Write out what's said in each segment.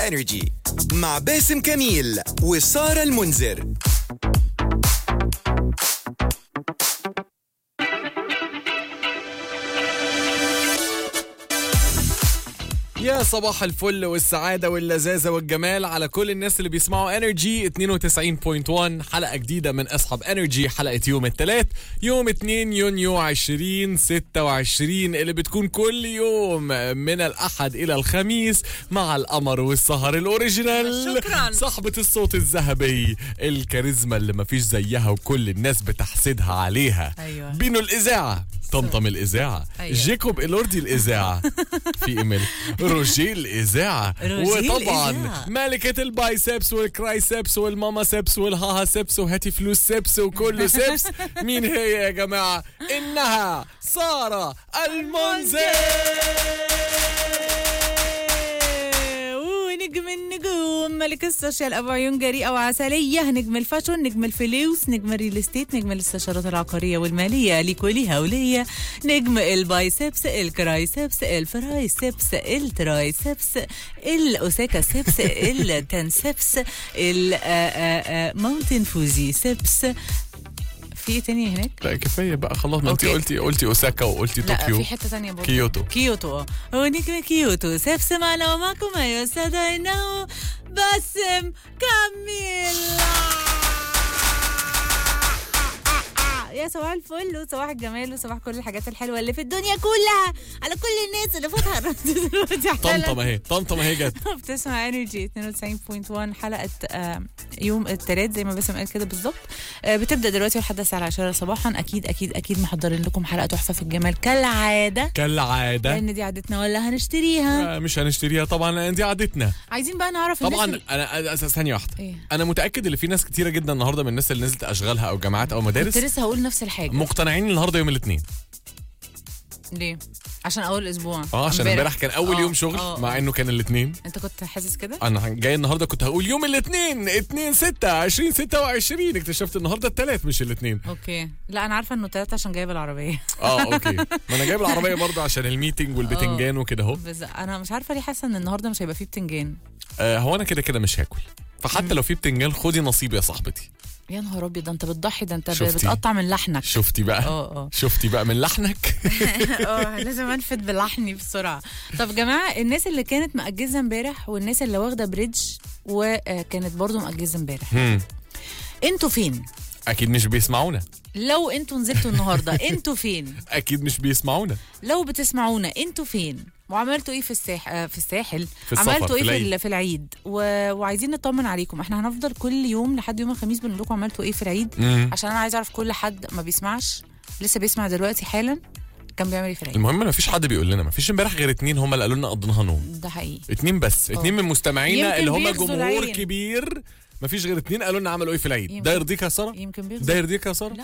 انرجي مع باسم كميل وسارة المنذر يا صباح الفل والسعادة واللذاذة والجمال على كل الناس اللي بيسمعوا انرجي 92.1 حلقة جديدة من اصحاب انرجي حلقة يوم الثلاث يوم 2 يونيو 2026 اللي بتكون كل يوم من الاحد الى الخميس مع القمر والسهر الاوريجينال شكراً. صاحبة الصوت الذهبي الكاريزما اللي مفيش زيها وكل الناس بتحسدها عليها أيوة. بينو الإذاعة طمطم الإذاعة أيوة. جيكوب إلوردي الإذاعة في إيميل روجيه الإذاعة روجيه وطبعا الإذاعة. ملكة البايسبس والكرايسبس والماما سبس والهاها سبس وهاتي فلوس سبس وكله سبس مين هي يا جماعة إنها سارة المنذر ونجم النجوم ملك السوشيال ابو عيون جريئه وعسليه نجم الفاشون نجم الفلوس نجم الريل استيت نجم الاستشارات العقاريه والماليه لكل هوليه نجم البايسبس الكرايسبس الفرايسبس الترايسبس الاوساكا سبس التنسبس الماونتن فوزي سبس في إيه تاني هناك لا كفاية بقى خلاص ما انت أوكي. قلتي قلتي أوساكا وقلتي لا طوكيو في حته تانية برضه كيوتو كيوتو اه هو نجم كيوتو سيف معنا ومعكم أيها السادة إنه باسم كميل يا صباح الفل وصباح الجمال وصباح كل الحاجات الحلوه اللي في الدنيا كلها على كل الناس اللي فاتحه الراديو دلوقتي حالا. طمطم اهي طمطم اهي جت بتسمع انرجي 92.1 حلقه آه، يوم الثلاث زي ما باسم قال كده بالظبط آه، بتبدا دلوقتي لحد الساعه 10 صباحا اكيد اكيد اكيد محضرين لكم حلقه تحفه في الجمال كالعاده كالعادة لان دي عادتنا ولا هنشتريها آه، مش هنشتريها طبعا لان دي عادتنا عايزين بقى نعرف الناس طبعا اللي- انا أنا- ثانيه واحده إيه؟ انا متاكد ان في ناس كتيره جدا النهارده من الناس اللي نزلت اشغالها او جامعات او مدارس كنت لسه هقول نفس الحاجه مقتنعين النهارده يوم الاثنين ليه عشان اول اسبوع اه عشان امبارح كان اول آه، يوم شغل آه، مع آه. انه كان الاثنين انت كنت حاسس كده انا جاي النهارده كنت هقول يوم الاثنين 2 6 20 26 اكتشفت النهارده الثلاث مش الاثنين اوكي لا انا عارفه انه ثلاثة عشان جايب العربيه اه اوكي ما انا جايب العربيه برضه عشان الميتنج والبتنجان وكده اهو بس انا مش عارفه ليه حاسه ان النهارده مش هيبقى فيه بتنجان آه هو انا كده كده مش هاكل فحتى لو في بتنجان خدي نصيب يا صاحبتي يا نهار ابيض ده انت بتضحي ده انت شفتي؟ بتقطع من لحنك شفتي بقى اه اه شفتي بقى من لحنك اه لازم انفد بلحني بسرعه طب يا جماعه الناس اللي كانت مأجزه امبارح والناس اللي واخده بريدج وكانت برضو مأجزه امبارح هم، انتوا فين اكيد مش بيسمعونا لو انتوا نزلتوا النهارده انتوا فين اكيد مش بيسمعونا لو بتسمعونا انتوا فين وعملتوا ايه في الساح... آه، في الساحل في السفر، عملتوا في ايه في, العيد. ال- في العيد و... وعايزين نطمن عليكم احنا هنفضل كل يوم لحد يوم الخميس بنقول لكم عملتوا ايه في العيد مم. عشان انا عايزه اعرف كل حد ما بيسمعش لسه بيسمع دلوقتي حالا كان بيعمل ايه في العيد المهم ما فيش حد بيقول لنا ما فيش امبارح غير اتنين هم اللي قالوا لنا قضيناها نوم ده حقيقي اتنين بس اتنين من مستمعينا يمكن اللي هم بيغزوا جمهور العين. كبير ما فيش غير اتنين قالوا لنا عملوا ايه في العيد يمكن. ده يرضيك يا ساره يمكن ده بيغزوا يرضيك يا ساره لا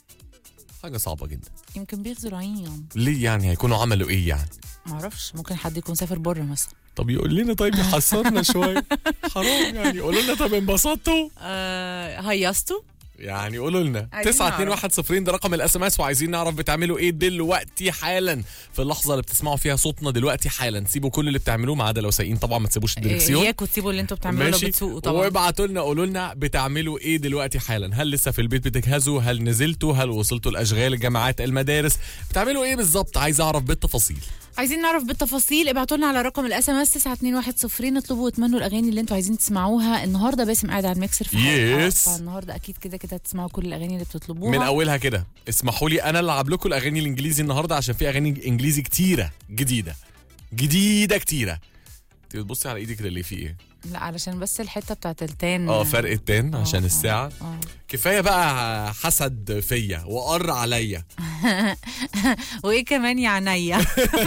حاجه صعبه جدا يمكن بيغزوا العين ليه يعني هيكونوا عملوا ايه يعني ما اعرفش ممكن حد يكون سافر بره مثلا طب يقول لنا طيب يحسرنا شويه حرام يعني قولوا لنا طب انبسطتوا آه هيصتوا يعني قولوا لنا عايزين 9210 ده رقم الاس ام اس وعايزين نعرف بتعملوا ايه دلوقتي حالا في اللحظه اللي بتسمعوا فيها صوتنا دلوقتي حالا سيبوا كل اللي بتعملوه ما عدا لو سايقين طبعا ما تسيبوش الدركسيون اياكوا تسيبوا اللي انتوا بتعملوه لو بتسوقوا طبعا وابعتوا لنا قولوا لنا بتعملوا ايه دلوقتي حالا هل لسه في البيت بتجهزوا هل نزلتوا هل وصلتوا الاشغال الجامعات المدارس بتعملوا ايه بالظبط عايز اعرف بالتفاصيل عايزين نعرف بالتفاصيل ابعتوا لنا على رقم الاس ام اس 9210 اطلبوا واتمنوا الاغاني اللي انتوا عايزين تسمعوها النهارده باسم قاعد على الميكسر في حلقة، Yes. فالنهارده اكيد كده كده هتسمعوا كل الاغاني اللي بتطلبوها من اولها كده اسمحوا لي انا العب لكم الاغاني الانجليزي النهارده عشان في اغاني انجليزي كتيره جديده جديده كتيره انت بتبصي على ايدك اللي فيه ايه لا علشان بس الحته بتاعت التان اه فرق التان آه، عشان آه، الساعه آه. كفايه بقى حسد فيا وقر عليا وايه كمان يا عينيا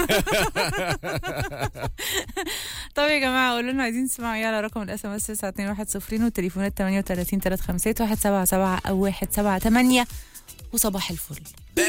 طب يا جماعه قولوا لنا عايزين تسمعوا ايه على رقم الاس ام اس 9210 والتليفونات 38 351 177 او 178 وصباح الفل